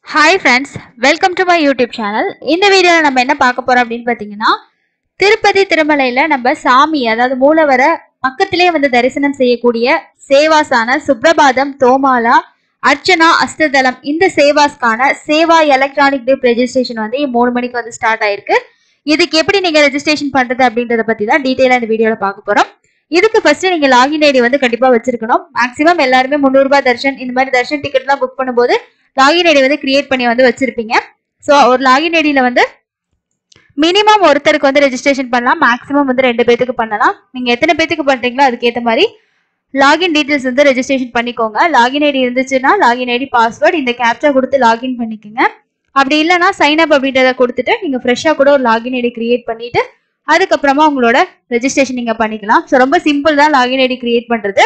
hi friends welcome to my YouTube channel இந்த வீடியோவில் நம்ம என்ன பார்க்க போறோம் அப்படின்னு பார்த்தீங்கன்னா திருப்பதி திருமலையில நம்ம சாமி அதாவது மூலவரை பக்கத்திலே வந்து தரிசனம் செய்யக்கூடிய சேவாஸான சுப்ரபாதம் தோமாலா அர்ச்சனா அஸ்ததலம் இந்த சேவாஸ்க்கான சேவா எலக்ட்ரானிக் டிப் ரெஜிஸ்ட்ரேஷன் வந்து மூணு மணிக்கு வந்து ஸ்டார்ட் ஆயிருக்கு இதுக்கு எப்படி நீங்க ரெஜிஸ்ட்ரேஷன் பண்றது அப்படின்றத பத்தி தான் டீட்டெயிலா இந்த வீடியோல பார்க்க போறோம் இதுக்கு ஃபர்ஸ்ட் நீங்க லாகின் ஐடி வந்து கண்டிப்பா வச்சிருக்கணும் மேக்ஸிமம் எல்லாருமே முந்நூறு ரூபாய் தர்ஷன் இந்த மாதிரி தர்ஷன் டிக்கெட்லாம் புக் பண்ணும்போது லாகின் ஐடி வந்து கிரியேட் பண்ணி வந்து வச்சிருப்பீங்க ஸோ ஒரு லாகின் ஐடியில வந்து மினிமம் ஒருத்தருக்கு வந்து ரெஜிஸ்ட்ரேஷன் பண்ணலாம் மேக்ஸிமம் வந்து ரெண்டு பேத்துக்கு பண்ணலாம் நீங்க எத்தனை பேத்துக்கு பண்றீங்களோ அதுக்கேற்ற மாதிரி லாகின் டீடைல்ஸ் வந்து ரெஜிஸ்ட்ரேஷன் பண்ணிக்கோங்க லாகின் ஐடி இருந்துச்சுன்னா லாகின் ஐடி பாஸ்வேர்ட் இந்த கேப்சா கொடுத்து லாகின் பண்ணிக்கோங்க அப்படி இல்லைன்னா சைன் அப் அப்படின்றத கொடுத்துட்டு நீங்க ஃப்ரெஷ்ஷாக கூட ஒரு லாகின் ஐடி கிரியேட் பண்ணிட்டு அதுக்கப்புறமா உங்களோட ரெஜிஸ்ட்ரேஷன் நீங்க பண்ணிக்கலாம் ஸோ ரொம்ப சிம்பிள் தான் லாகின் ஐடி கிரியேட் பண்றது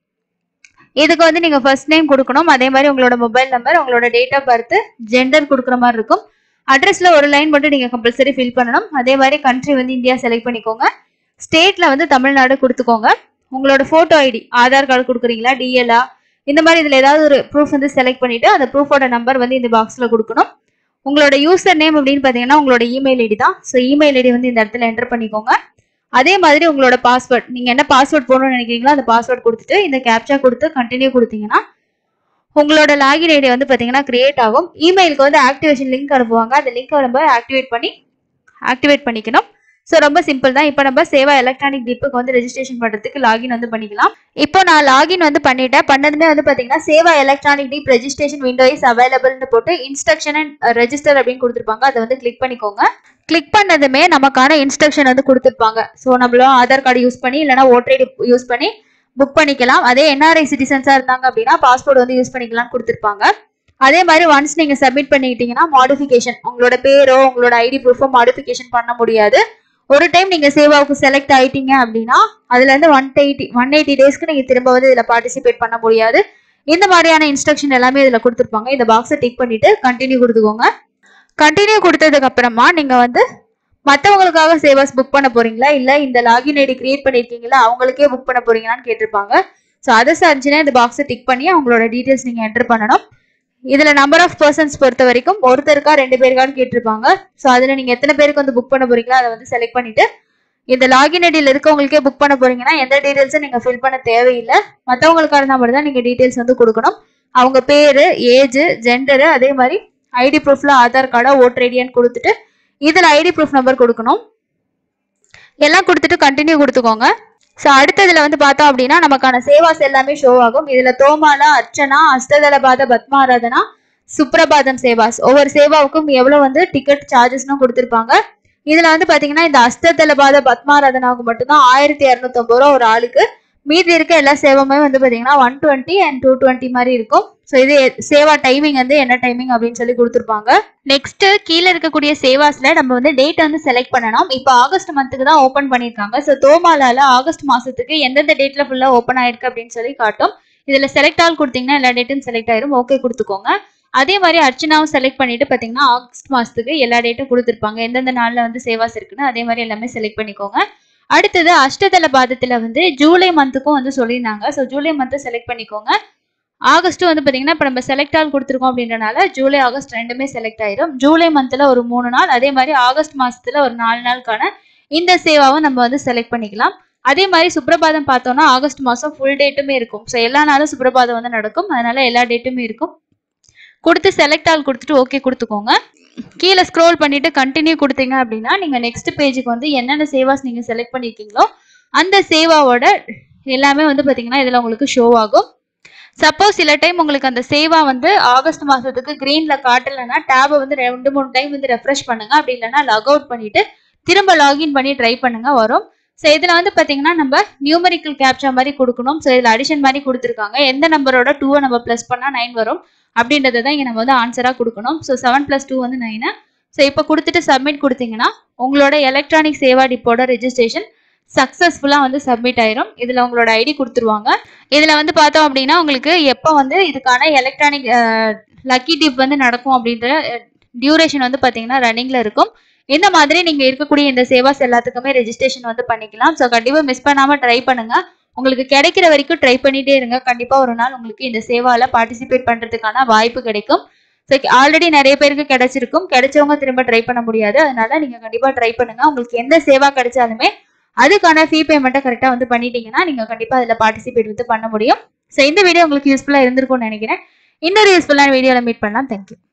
இதுக்கு வந்து நீங்க ஃபர்ஸ்ட் நேம் கொடுக்கணும் அதே மாதிரி உங்களோட மொபைல் நம்பர் உங்களோட டேட் ஆஃப் பர்த் ஜெண்டர் கொடுக்குற மாதிரி இருக்கும் அட்ரஸ்ல ஒரு லைன் மட்டும் நீங்க கம்பல்சரி ஃபில் பண்ணணும் அதே மாதிரி கண்ட்ரி வந்து இந்தியா செலக்ட் பண்ணிக்கோங்க ஸ்டேட்ல வந்து தமிழ்நாடு கொடுத்துக்கோங்க உங்களோட போட்டோ ஐடி ஆதார் கார்டு கொடுக்குறீங்களா டிஎல்ஆ இந்த மாதிரி இதுல ஏதாவது ஒரு ப்ரூஃப் வந்து செலக்ட் பண்ணிட்டு அந்த ப்ரூஃபோட நம்பர் வந்து இந்த பாக்ஸ்ல கொடுக்கணும் உங்களோட யூசர் நேம் அப்படின்னு பாத்தீங்கன்னா உங்களோட இமெயில் ஐடி தான் ஸோ இமெயில் ஐடி வந்து இந்த இடத்துல என்டர் பண்ணிக்கோங்க அதே மாதிரி உங்களோட பாஸ்வேர்ட் நீங்க என்ன பாஸ்வேர்ட் போடணும்னு நினைக்கிறீங்களோ அந்த பாஸ்வேர்ட் கொடுத்துட்டு இந்த கேப்சா கொடுத்து கண்டினியூ கொடுத்தீங்கன்னா உங்களோட லாகின் ஐடி வந்து பாத்தீங்கன்னா கிரியேட் ஆகும் இமெயிலுக்கு வந்து ஆக்டிவேஷன் லிங்க் அனுப்புவாங்க அந்த லிங்க் நம்ம ஆக்டிவேட் பண்ணி ஆக்டிவேட் பண்ணிக்கணும் ஸோ ரொம்ப சிம்பிள் தான் இப்போ நம்ம சேவா எலக்ட்ரானிக் டிப்புக்கு வந்து ரெஜிஸ்ட்ரேஷன் பண்ணுறதுக்கு லாகின் வந்து பண்ணிக்கலாம் இப்போ நான் லாகின் வந்து பண்ணிட்டேன் பண்ணதுமே வந்து பார்த்தீங்கன்னா சேவா electronic dip registration window is அவைலபிள்னு போட்டு இன்ஸ்ட்ரக்ஷன் அண்ட் ரெஜிஸ்டர் அப்படின்னு கொடுத்துருப்பாங்க அதை வந்து கிளிக் பண்ணிக்கோங்க கிளிக் பண்ணதுமே நமக்கான இன்ஸ்ட்ரக்ஷன் வந்து கொடுத்துருப்பாங்க ஸோ நம்மளும் ஆதார் கார்டு யூஸ் பண்ணி இல்லைனா ஓட்டர் ஐடி யூஸ் பண்ணி புக் பண்ணிக்கலாம் அதே என்ஆர்ஐ சிட்டிசன்ஸாக இருந்தாங்க அப்படின்னா பாஸ்போர்ட் வந்து யூஸ் பண்ணிக்கலாம்னு கொடுத்துருப்பாங்க அதே மாதிரி ஒன்ஸ் நீங்கள் சப்மிட் பண்ணிக்கிட்டீங்கன்னா மாடிஃபிகேஷன் உங்களோட பேரோ உங்களோட ஐடி ப்ரூஃபோ மாடிஃபிகேஷன் பண்ண முடியாது ஒரு டைம் நீங்க சேவாவுக்கு செலக்ட் ஆயிட்டீங்க அப்படின்னா அதுல இருந்து ஒன் எயிட்டி ஒன் எயிட்டி டேஸ்க்கு நீங்க திரும்ப வந்து இதுல பார்ட்டிசிபேட் பண்ண முடியாது இந்த மாதிரியான இன்ஸ்ட்ரக்ஷன் எல்லாமே இதுல கொடுத்துருப்பாங்க இந்த பாக்ஸை டிக் பண்ணிட்டு கண்டினியூ கொடுத்துக்கோங்க கண்டினியூ கொடுத்ததுக்கு அப்புறமா நீங்க வந்து மற்றவங்களுக்காக சேவாஸ் புக் பண்ண போறீங்களா இல்ல இந்த லாகின் ஐடி கிரியேட் பண்ணிருக்கீங்களா அவங்களுக்கே புக் பண்ண போறீங்களான்னு கேட்டிருப்பாங்க ஸோ அதை சார்ந்துச்சுன்னா இந்த பாக்ஸை டிக் பண்ணி அவங்களோட டீட்டெயில்ஸ் நீங்க என்டர் பண்ணணும் இதுல நம்பர் ஆஃப் பர்சன்ஸ் பொறுத்த வரைக்கும் ஒருத்தருக்கா ரெண்டு பேருக்கான்னு கேட்டிருப்பாங்க ஸோ அதுல நீங்க எத்தனை பேருக்கு வந்து புக் பண்ண போறீங்களோ அதை வந்து செலக்ட் பண்ணிட்டு இந்த லாகின் ஐடியில் இருக்கவங்களுக்கே புக் பண்ண போறீங்கன்னா எந்த டீடைல்ஸும் நீங்க ஃபில் பண்ண தேவையில்லை மற்றவங்களுக்கா இருந்தால் மட்டும் தான் நீங்க டீடைல்ஸ் வந்து கொடுக்கணும் அவங்க பேரு ஏஜ் ஜெண்டரு அதே மாதிரி ஐடி ப்ரூஃப்ல ஆதார் கார்டா ஓட்டர் ஐடியான்னு கொடுத்துட்டு இதுல ஐடி ப்ரூஃப் நம்பர் கொடுக்கணும் எல்லாம் கொடுத்துட்டு கண்டினியூ கொடுத்துக்கோங்க ஸோ அடுத்ததுல வந்து பார்த்தோம் அப்படின்னா நமக்கான சேவாஸ் எல்லாமே ஷோ ஆகும் இதுல தோமாலா அர்ச்சனா அஷ்டதலபாத பத்மாராதனா சுப்ரபாதம் சேவாஸ் ஒவ்வொரு சேவாவுக்கும் எவ்வளவு வந்து டிக்கெட் சார்ஜஸ்னும் கொடுத்துருப்பாங்க இதுல வந்து பாத்தீங்கன்னா இந்த அஷ்டதலபாத பத்மாராதனாவுக்கு மட்டும்தான் ஆயிரத்தி இரநூத்தொம்பது ரூபா ஒரு ஆளுக்கு மீதி இருக்க எல்லா சேவமே வந்து பாத்தீங்கன்னா one twenty and two twenty மாதிரி இருக்கும் ஸோ இது சேவா டைமிங் வந்து என்ன டைமிங் அப்படின்னு சொல்லி கொடுத்துருப்பாங்க நெக்ஸ்ட் கீழே இருக்கக்கூடிய சேவாஸ்ல நம்ம வந்து டேட் வந்து செலக்ட் பண்ணணும் இப்போ ஆகஸ்ட் மந்த்துக்கு தான் ஓப்பன் பண்ணியிருக்காங்க ஸோ தோமாலால ஆகஸ்ட் மாசத்துக்கு எந்தெந்த டேட்ல ஃபுல்லா ஓப்பன் ஆயிருக்கு அப்படின்னு சொல்லி காட்டும் இதுல செலக்ட் ஆல் கொடுத்தீங்கன்னா எல்லா டேட்டும் செலக்ட் ஆயிரும் ஓகே கொடுத்துக்கோங்க அதே மாதிரி அர்ச்சனாவும் செலக்ட் பண்ணிட்டு பாத்தீங்கன்னா ஆகஸ்ட் மாசத்துக்கு எல்லா டேட்டும் கொடுத்துருப்பாங்க எந்தெந்த நாள்ல வந்து சேவாஸ் இருக்குன்னு அதே மாதிரி எல்லாமே செலக்ட் பண்ணிக்கோங்க அடுத்தது அஷ்டதல பாதத்துல வந்து ஜூலை மந்த்துக்கும் வந்து சொல்லியிருந்தாங்க ஸோ ஜூலை மந்த்தை செலக்ட் பண்ணிக்கோங்க ஆகஸ்ட்டும் வந்து பாத்தீங்கன்னா இப்போ நம்ம செலக்ட் ஆல் கொடுத்துருக்கோம் அப்படின்றனால ஜூலை ஆகஸ்ட் ரெண்டுமே செலக்ட் ஆயிரும் ஜூலை மந்த்ல ஒரு மூணு நாள் அதே மாதிரி ஆகஸ்ட் மாசத்துல ஒரு நாலு நாளுக்கான இந்த சேவாவும் நம்ம வந்து செலக்ட் பண்ணிக்கலாம் அதே மாதிரி சுப்ரபாதம் பார்த்தோம்னா ஆகஸ்ட் மாதம் ஃபுல் டேட்டுமே இருக்கும் ஸோ எல்லா நாளும் சுப்ரபாதம் வந்து நடக்கும் அதனால எல்லா டேட்டுமே இருக்கும் கொடுத்து செலக்ட் ஆல் கொடுத்துட்டு ஓகே கொடுத்துக்கோங்க கீழே ஸ்க்ரோல் பண்ணிட்டு கண்டினியூ கொடுத்தீங்க அப்படின்னா நீங்க நெக்ஸ்ட் பேஜுக்கு வந்து என்னென்ன சேவாஸ் நீங்க செலக்ட் பண்ணிருக்கீங்களோ அந்த சேவாவோட எல்லாமே வந்து பாத்தீங்கன்னா இதுல உங்களுக்கு ஷோ ஆகும் சப்போஸ் சில டைம் உங்களுக்கு அந்த சேவா வந்து ஆகஸ்ட் மாசத்துக்கு கிரீன்ல காட்டலைன்னா டேபை வந்து ரெண்டு மூணு டைம் வந்து ரெஃப்ரெஷ் பண்ணுங்க அப்படி இல்லைன்னா லாக் அவுட் பண்ணிட்டு திரும்ப லாகின் பண்ணி ட்ரை பண்ணுங்க வரும் ஸோ இதுல வந்து பாத்தீங்கன்னா நம்ம நியூமரிக்கல் கேப்சா மாதிரி கொடுக்கணும் ஸோ இதுல அடிஷன் மாதிரி கொடுத்துருக்காங்க எந்த நம்பரோட டூவை நம்ம ப்ளஸ் பண்ணா நைன் வரும் அப்படின்றத தான் இங்கே நம்ம வந்து ஆன்சராக கொடுக்கணும் ஸோ செவன் ப்ளஸ் டூ வந்து நைனு ஸோ இப்போ கொடுத்துட்டு சப்மிட் கொடுத்தீங்கன்னா உங்களோட எலக்ட்ரானிக் சேவா டிப்போட ரெஜிஸ்ட்ரேஷன் சக்ஸஸ்ஃபுல்லாக வந்து சப்மிட் ஆயிரும் இதில் உங்களோட ஐடி கொடுத்துருவாங்க இதில் வந்து பார்த்தோம் அப்படின்னா உங்களுக்கு எப்போ வந்து இதுக்கான எலக்ட்ரானிக் லக்கி டிப் வந்து நடக்கும் அப்படின்ற டியூரேஷன் வந்து பார்த்தீங்கன்னா ரன்னிங்கில் இருக்கும் இந்த மாதிரி நீங்கள் இருக்கக்கூடிய இந்த சேவாஸ் எல்லாத்துக்குமே ரெஜிஸ்ட்ரேஷன் வந்து பண்ணிக்கலாம் ஸோ கண்டிப்பாக மிஸ் பண்ணாமல் ட்ரை பண்ணுங்கள் உங்களுக்கு கிடைக்கிற வரைக்கும் ட்ரை பண்ணிட்டே இருங்க கண்டிப்பா ஒரு நாள் உங்களுக்கு இந்த சேவால பார்ட்டிசிபேட் பண்றதுக்கான வாய்ப்பு கிடைக்கும் ஸோ ஆல்ரெடி நிறைய பேருக்கு கிடைச்சிருக்கும் கிடைச்சவங்க திரும்ப ட்ரை பண்ண முடியாது அதனால நீங்க கண்டிப்பா ட்ரை பண்ணுங்க உங்களுக்கு எந்த சேவா கிடைச்சாலுமே அதுக்கான ஃபீ பேமெண்ட்டை கரெக்டாக வந்து பண்ணிட்டீங்கன்னா நீங்க கண்டிப்பா அதில் பார்ட்டிசிபேட் வந்து பண்ண முடியும் ஸோ இந்த வீடியோ உங்களுக்கு யூஸ்ஃபுல்லா இருந்திருக்கும்னு நினைக்கிறேன் இன்னொரு யூஸ்ஃபுல்லான வீடியோவில் மீட் பண்ணலாம் தேங்க்யூ